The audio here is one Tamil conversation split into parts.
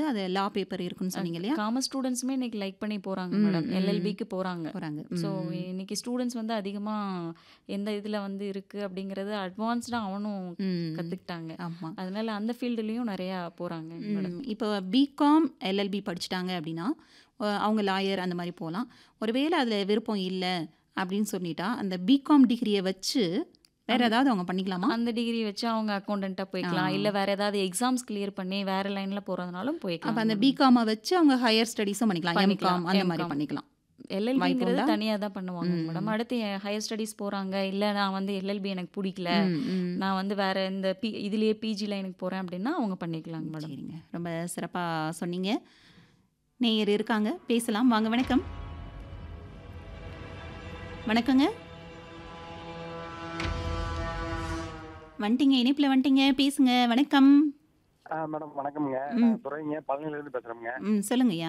அது லா பேப்பர் இருக்குன்னு சொன்னீங்க இல்லையா காமர்ஸ் ஸ்டூடெண்ட்ஸுமே இன்னைக்கு லைக் பண்ணி போறாங்க ம், மேடம் ம். எல்எல்பிக்கு போறாங்க போகிறாங்க ஸோ இன்னைக்கு ஸ்டூடெண்ட்ஸ் வந்து அதிகமா எந்த இதுல வந்து இருக்கு அப்படிங்கறது அட்வான்ஸ்டா அவனும் கத்துக்கிட்டாங்க ஆமாம் அதனால அந்த ஃபீல்டுலயும் நிறைய போறாங்க மேடம் இப்போ பிகாம் எல்எல்பி படிச்சிட்டாங்க அப்படின்னா அஹ் அவங்க லாயர் அந்த மாதிரி போகலாம் ஒருவேளை அதில் விருப்பம் இல்லை அப்படின்னு சொல்லிட்டா அந்த பிகாம் டிகிரியை வச்சு வேற ஏதாவது அவங்க பண்ணிக்கலாமா அந்த டிகிரி வச்சு அவங்க அக்கௌண்டண்டா போய்க்கலாம் இல்ல வேற ஏதாவது எக்ஸாம்ஸ் கிளியர் பண்ணி வேற லைன்ல போறதுனாலும் அப்போ போய்க்கலாம் அந்த பிகாமை வச்சு அவங்க ஹையர் ஸ்டடீஸும் பண்ணிக்கலாம் பண்ணிக்கலாம், எம்காம் அந்த மாதிரி M.Com. பண்ணிக்கலாம் எல்எல்பிங்கிறது வாய்ப்புண்டா? தனியா தான் பண்ணுவாங்க மேடம் அடுத்து ஹையர் ஸ்டடீஸ் போறாங்க இல்ல நான் வந்து எல்எல்பி எனக்கு பிடிக்கல ம், ம். நான் வந்து வேற இந்த பி இதுலயே பிஜி லைனுக்கு போறேன் அப்படின்னா அவங்க பண்ணிக்கலாங்க மேடம் சரிங்க ரொம்ப சிறப்பாக சொன்னீங்க நேயர் இருக்காங்க பேசலாம் வாங்க வணக்கம் வணக்கங்க வந்துட்டீங்க இணைப்பில் வந்துட்டீங்க பேசுங்க வணக்கம் ஆ மேடம் வணக்கம்ங்க ம். நான் துரைங்க பழனில இருந்து பேசுறேங்க ம் சொல்லுங்கய்யா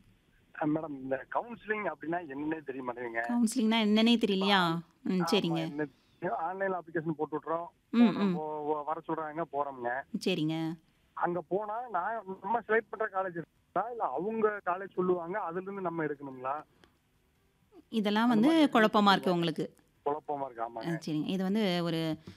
ஆ, மேடம் இந்த கவுன்சிலிங் அப்படின்னா என்னன்னே தெரிய மாட்டேங்குங்க கவுன்சிலிங்னா என்னன்னே தெரியலையா ம் சரிங்க ஆன்லைன் அப்ளிகேஷன் போட்டு விட்டுறோம் ம் ம் போ- போ- வர சொல்றாங்க போறோம்ங்க சரிங்க அங்க போனா நான் நம்ம செலக்ட் பண்ற காலேஜ் இருக்கா இல்ல அவங்க காலேஜ் சொல்லுவாங்க அதுல இருந்து நம்ம எடுக்கணுங்களா இதெல்லாம் வந்து குழப்பமா இருக்கு உங்களுக்கு குழப்பமா இருக்கு ஆ, ஆமாங்க சரிங்க இது வந்து ஒரு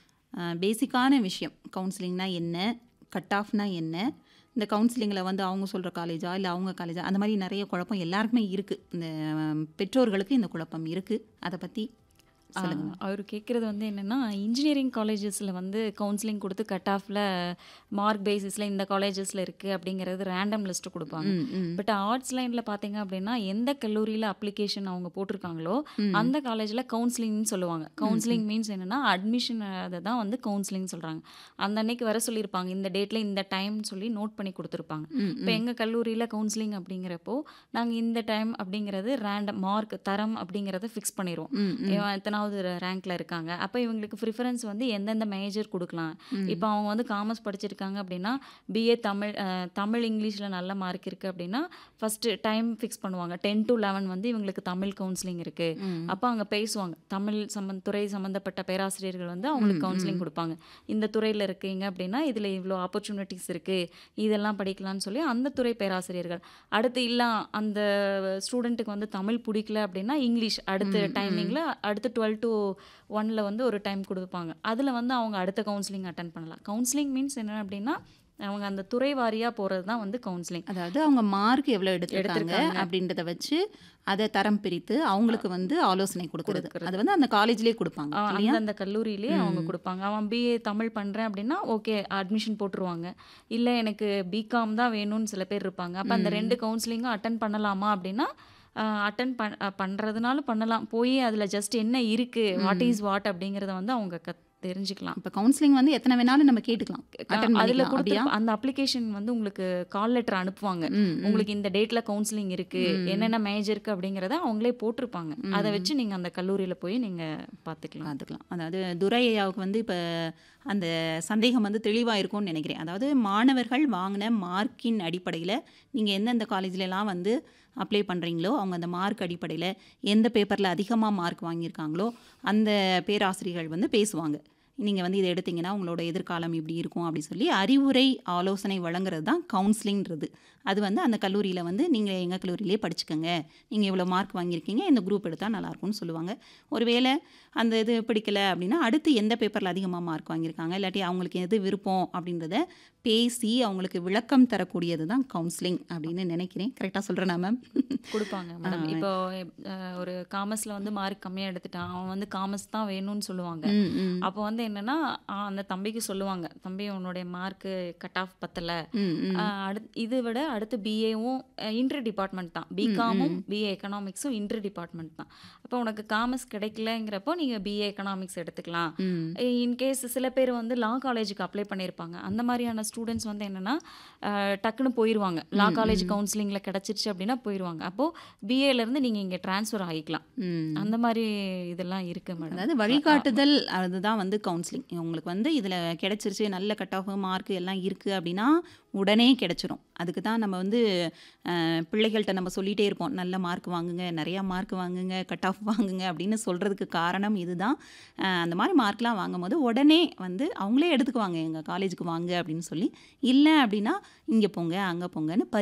பேசிக்கான விஷயம் கவுன்சிலிங்னா என்ன கட் ஆஃப்னா என்ன இந்த கவுன்சிலிங்கில் வந்து அவங்க சொல்கிற காலேஜா இல்லை அவங்க காலேஜா அந்த மாதிரி நிறைய குழப்பம் எல்லாருக்குமே இருக்குது இந்த ஆம், பெற்றோர்களுக்கு இந்த குழப்பம் இருக்குது அதை பற்றி சொல்லுங்க அவர் கேட்குறது வந்து என்னென்னா இன்ஜினியரிங் காலேஜஸில் வந்து கவுன்சிலிங் கொடுத்து கட் ஆஃபில் மார்க் பேசிஸில் இந்த காலேஜஸில் இருக்குது அப்படிங்கிறது ரேண்டம் லிஸ்ட்டு கொடுப்பாங்க ம் ம் பட் ஆர்ட்ஸ் லைனில் பார்த்தீங்க அப்படின்னா எந்த கல்லூரியில் அப்ளிகேஷன் அவங்க போட்டிருக்காங்களோ அந்த காலேஜில் கவுன்சிலிங்னு சொல்லுவாங்க கவுன்சிலிங் மீன்ஸ் என்னென்னா அட்மிஷன் அதை தான் வந்து கவுன்சிலிங் சொல்கிறாங்க அந்த அன்னைக்கு வர சொல்லியிருப்பாங்க இந்த டேட்டில் இந்த டைம் சொல்லி நோட் பண்ணி கொடுத்துருப்பாங்க ம் இப்போ எங்கள் கல்லூரியில் கவுன்சிலிங் அப்படிங்கிறப்போ நாங்கள் இந்த டைம் அப்படிங்கிறது ரேண்டம் மார்க் தரம் அப்படிங்கிறத ஃபிக்ஸ் பண்ணிடுவோம் ம் ம் இவன் எத்தனாவது ரேங்க்ல இருக்காங்க அப்போ இவங்களுக்கு ப்ரிஃபரன்ஸ் வந்து எந்தெந்த மேஜர் கொடுக்கலாம் இப்போ அவங்க வந்து காமர்ஸ் படிச்சிருக்காங்க அப்படின்னா பிஏ தமிழ் அஹ், தமிழ் இங்கிலீஷில் நல்ல மார்க் இருக்குது அப்படின்னா ஃபஸ்ட்டு டைம் ஃபிக்ஸ் பண்ணுவாங்க டென் டு லெவன் வந்து இவங்களுக்கு தமிழ் கவுன்சிலிங் இருக்குது ம். அப்போ அங்கே பேசுவாங்க தமிழ் சம்பந்த துறை சம்மந்தப்பட்ட பேராசிரியர்கள் வந்து அவங்களுக்கு கவுன்சிலிங் கொடுப்பாங்க இந்த துறையில் இருக்கீங்க அப்படின்னா இதில் இவ்வளோ ஆப்பர்ச்சுனிட்டிஸ் இருக்குது இதெல்லாம் படிக்கலாம்னு சொல்லி அந்த துறை பேராசிரியர்கள் அடுத்து இல்லை அந்த ஸ்டூடெண்ட்டுக்கு வந்து தமிழ் பிடிக்கல அப்படின்னா இங்கிலீஷ் அடுத்த டைமிங்கில் அடுத்து டுவெல் டு ஒனில் வந்து ஒரு டைம் கொடுப்பாங்க அதில் வந்து அவங்க அடுத்த கவுன்சிலிங் அட்டன் பண்ணலாம் கவுன்சிலிங் மீன்ஸ் என்ன அப்படின்னா அவங்க அந்த துறை வாரியாக போகிறது தான் வந்து கவுன்சிலிங் அதாவது அவங்க மார்க் எவ்வளோ எடுத்திருக்காங்க எடுத்திருக்காங்க. அப்படின்றத வச்சு அதை தரம் பிரித்து அவங்களுக்கு வந்து ஆலோசனை கொடுக்கறது அது வந்து அந்த காலேஜ்லேயே கொடுப்பாங்க இல்லையா அந்தந்த கல்லூரியிலேயே அவங்க கொடுப்பாங்க அவன் பிஏ தமிழ் பண்ணுறேன் அப்படின்னா ஓகே அட்மிஷன் போட்டுருவாங்க இல்லை எனக்கு பிகாம் தான் வேணும்னு சில பேர் இருப்பாங்க அப்போ அந்த ரெண்டு கவுன்சிலிங்கும் அட்டன் பண்ணலாமா அப்படின்னா அட்டன் பண் அஹ் பண்றதுனாலும் பண்ணலாம் போய் அதில் ஜஸ்ட் என்ன இருக்குது வாட் இஸ் வாட் அப்படிங்கிறத வந்து அவங்க கத் தெரிஞ்சுக்கலாம் இப்போ கவுன்சிலிங் வந்து எத்தனை வேணாலும் நம்ம கேட்டுக்கலாம் அட்டன் அதில் பண்ணிக்கலாம் கொடுத்து அப்படியா அந்த அப்ளிகேஷன் வந்து உங்களுக்கு கால் லெட்டர் அனுப்புவாங்க ம், ம். உங்களுக்கு இந்த டேட்ல கவுன்சிலிங் இருக்கு என்னென்ன மேஜருக்கு அப்படிங்கிறத அவங்களே போட்டிருப்பாங்க அதை வச்சு நீங்க அந்த கல்லூரியில போய் நீங்க பாத்துக்கலாம் பார்த்துக்கலாம் அதாவது துரை ஐயாவுக்கு வந்து இப்போ அந்த சந்தேகம் வந்து தெளிவாக இருக்கும்னு நினைக்கிறேன் அதாவது மாணவர்கள் வாங்கின மார்க்கின் அடிப்படையில் நீங்கள் எந்தெந்த காலேஜ்லலாம் வந்து அப்ளை பண்ணுறீங்களோ அவங்க அந்த மார்க் அடிப்படையில் எந்த பேப்பரில் அதிகமாக மார்க் வாங்கியிருக்காங்களோ அந்த பேராசிரியர்கள் வந்து பேசுவாங்க நீங்கள் வந்து இதை எடுத்தீங்கன்னா உங்களோட எதிர்காலம் இப்படி இருக்கும் அப்படி சொல்லி அறிவுரை ஆலோசனை வழங்குறது தான் கவுன்சிலிங்கிறது அது வந்து அந்த கல்லூரியில் வந்து நீங்கள் எங்கள் கல்லூரியிலே படிச்சுக்கோங்க நீங்கள் இவ்வளோ மார்க் வாங்கியிருக்கீங்க இந்த குரூப் எடுத்தால் நல்லாயிருக்கும்னு சொல்லுவாங்க ஒருவேளை அந்த இது பிடிக்கல அப்படின்னா அடுத்து எந்த பேப்பரில் அதிகமாக மார்க் வாங்கியிருக்காங்க இல்லாட்டி அவங்களுக்கு எது விருப்பம் அப்படின்றத பேசி அவங்களுக்கு விளக்கம் தரக்கூடியது தான் கவுன்சிலிங் அப்படின்னு நினைக்கிறேன் கரெக்டாக சொல்கிறேன் மேம் கொடுப்பாங்க மேடம் இப்போ அஹ், ஒரு காமர்ஸ்ல வந்து மார்க் கம்மியா எடுத்துட்டான் அவன் வந்து காமர்ஸ் தான் வேணும்னு சொல்லுவாங்க ம் ம் அப்போ வந்து என்னன்னா ஆஹ், அந்த தம்பிக்கு சொல்லுவாங்க தம்பி உன்னுடைய மார்க்கு கட் ஆஃப் பத்தல ம் ம் ஆஹ் அடுத் இது விட அடுத்து பிஏவும் இன்டர் டிபார்ட்மெண்ட் தான் பிகாமும் பிஏ எக்கனாமிக்ஸும் இன்டர் டிபார்ட்மெண்ட் தான் அப்போ உனக்கு காமர்ஸ் கிடைக்கலங்கிறப்போ நீங்கள் பிஏ எக்கனாமிக்ஸ் எடுத்துக்கலாம் ம் இன்கேஸ் சில பேர் வந்து லா காலேஜுக்கு அப்ளை பண்ணியிருப்பாங்க அந்த மாதிரியான ஸ்டூடெண்ட்ஸ் வந்து என்னென்னா டக்குன்னு போயிடுவாங்க லா காலேஜ் கவுன்சிலிங்கில் கிடச்சிருச்சு அப்படின்னா போயிடுவாங்க அப்போது பிஏலேருந்து நீங்கள் இங்கே ட்ரான்ஸ்ஃபர் ஆகிக்கலாம் ம் அந்த மாதிரி இதெல்லாம் இருக்குது மேடம் அதாவது வழிகாட்டுதல் அதுதான் வந்து கவுன்சிலிங் உங்களுக்கு வந்து இதில் கிடைச்சிருச்சு நல்ல கட் ஆஃப் மார்க் எல்லாம் இருக்குது அப்படின்னா உடனே கிடைச்சிரும் அதுக்கு தான் நம்ம வந்து அஹ், பிள்ளைகள்கிட்ட நம்ம சொல்லிகிட்டே இருப்போம் நல்ல மார்க் வாங்குங்க நிறையா மார்க் வாங்குங்க கட் ஆஃப் வாங்குங்க அப்படின்னு சொல்கிறதுக்கு காரணம் இதுதான் அஹ், அந்த மாதிரி மார்க்லாம் வாங்கும்போது உடனே வந்து அவங்களே எடுத்துக்குவாங்க எங்கள் காலேஜுக்கு வாங்க அப்படின்னு சொல்லி இல்லை அப்படின்னா இங்கே போங்க அங்கே போங்கன்னு